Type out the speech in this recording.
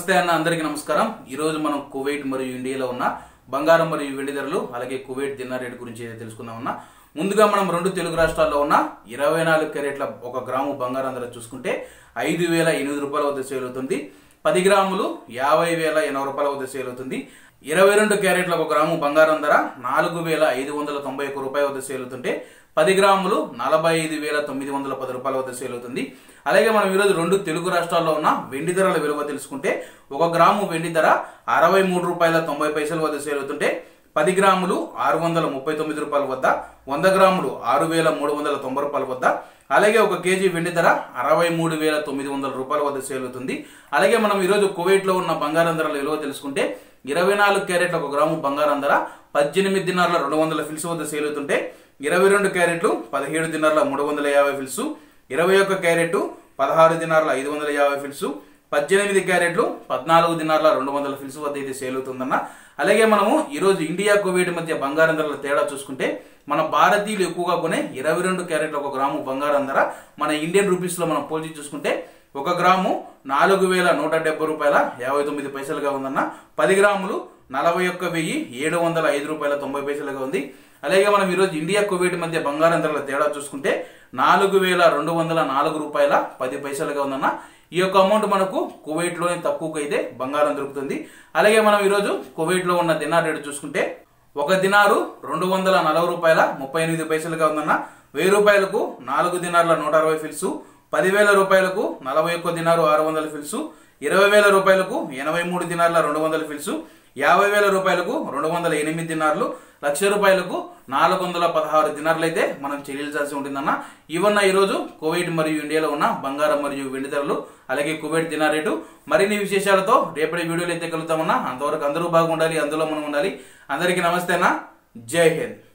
నమస్తే అన్న అందరికీ నమస్కారం ఈ రోజు మనం కువైట్ మరియు ఇండియాలో ఉన్న బంగారం మరియు వెండి ధరలు అలాగే కువైట్ దినార్ రేటు గురించి అయితే తెలుసుకుందాం అన్న ముందుగా మనం రెండు తెలుగు రాష్ట్రాల్లో ఉన్న ఇరవై నాలుగు క్యారెట్ల ఒక గ్రాము బంగారం ధర చూసుకుంటే ఐదు వేల ఎనిమిది రూపాయల వద్ద సేల్ అవుతుంది పది గ్రాములు యాభై వేల ఎనభై రూపాయల వద్ద సేల్ అవుతుంది ఇరవై రెండు క్యారెట్ల ఒక గ్రాము బంగారం ధర నాలుగు వేల ఐదు వందల తొంభై ఒక్క రూపాయల వద్ద సేల్ అవుతుంటే పది గ్రాములు నలభై ఐదు వేల తొమ్మిది వందల పది రూపాయల వద్ద సేల్ అవుతుంది అలాగే మనం ఈరోజు రెండు తెలుగు రాష్ట్రాల్లో ఉన్న వెండి ధరల విలువ తెలుసుకుంటే ఒక గ్రాము వెండి ధర అరవై మూడు రూపాయల తొంభై పైసల వద్ద సేల్ అవుతుంటే పది గ్రాములు ఆరు వందల ముప్పై తొమ్మిది రూపాయల వద్ద వంద గ్రాములు ఆరు వేల మూడు వందల తొంభై రూపాయల వద్ద అలాగే ఒక కేజీ వెండి ధర అరవై మూడు వేల తొమ్మిది వందల రూపాయల వద్ద సేల్ అవుతుంది అలాగే మనం ఈరోజు కువైట్లో ఉన్న బంగారం ధరల విలువ తెలుసుకుంటే ఇరవై నాలుగు క్యారెట్ల ఒక గ్రాము బంగారం ధర పద్దెనిమిది దినార్ల రెండు వందల ఫిల్స్ వద్ద సేల్ అవుతుంటే ఇరవై రెండు క్యారెట్లు పదిహేడు దినార్ల మూడు వందల యాభై ఫిల్స్ ఇరవై ఒక్క క్యారెట్ పదహారు దినార్ల ఐదు వందల యాభై ఫిల్స్ పద్దెనిమిది క్యారెట్లు పద్నాలుగు దినార్ల రెండు వందల ఫిల్స్ వద్ద అయితే సేల్ అవుతుందన్న అలాగే మనము ఈరోజు ఇండియా కువైట్ మధ్య బంగారం ధరల తేడా చూసుకుంటే మన భారతీయులు ఎక్కువగా కొనే ఇరవై రెండు క్యారెట్ల ఒక గ్రాము బంగారం ధర మన ఇండియన్ రూపీస్లో మనం పోల్చి చూసుకుంటే ఒక గ్రాము నాలుగు వేల నూట డెబ్బై రూపాయల యాభై తొమ్మిది పైసలుగా ఉందన్న పది గ్రాములు నలభై ఒక్క వెయ్యి ఏడు వందల ఐదు రూపాయల తొంభై పైసలుగా ఉంది అలాగే మనం ఈరోజు ఇండియా కువైట్ మధ్య బంగారం ధరల తేడా చూసుకుంటే నాలుగు వేల రెండు వందల నాలుగు రూపాయల పది పైసలుగా ఉందన్న ఈ యొక్క అమౌంట్ మనకు కువైట్లోనే తక్కువకు అయితే బంగారం దొరుకుతుంది అలాగే మనం ఈరోజు కువైట్లో ఉన్న దినార్ రేటు చూసుకుంటే ఒక దినారు రెండు వందల నలభై రూపాయల ముప్పై ఎనిమిది పైసలుగా ఉందన్న వెయ్యి రూపాయలకు నాలుగు దినార్ల నూట అరవై ఫిల్సు పదివేల రూపాయలకు నలభై ఒక్క దినారు ఆరు వందల ఫిల్సు ఇరవై వేల రూపాయలకు ఎనభై మూడు దినార్ల రెండు వందల ఫిల్సు యాభై వేల రూపాయలకు రెండు వందల ఎనిమిది దినార్లు లక్ష రూపాయలకు నాలుగు వందల పదహారు దినార్లు అయితే మనం చెల్లించాల్సి ఉంటుందన్న ఇవన్న ఈరోజు కువైట్ మరియు ఇండియాలో ఉన్న బంగారం మరియు వెండి ధరలు అలాగే కువైట్ దినార్ రేటు మరిన్ని విశేషాలతో రేపటి వీడియోలు అయితే కలుగుతామన్నా అంతవరకు అందరూ బాగుండాలి అందులో మనం ఉండాలి అందరికీ నమస్తేనా జై హింద్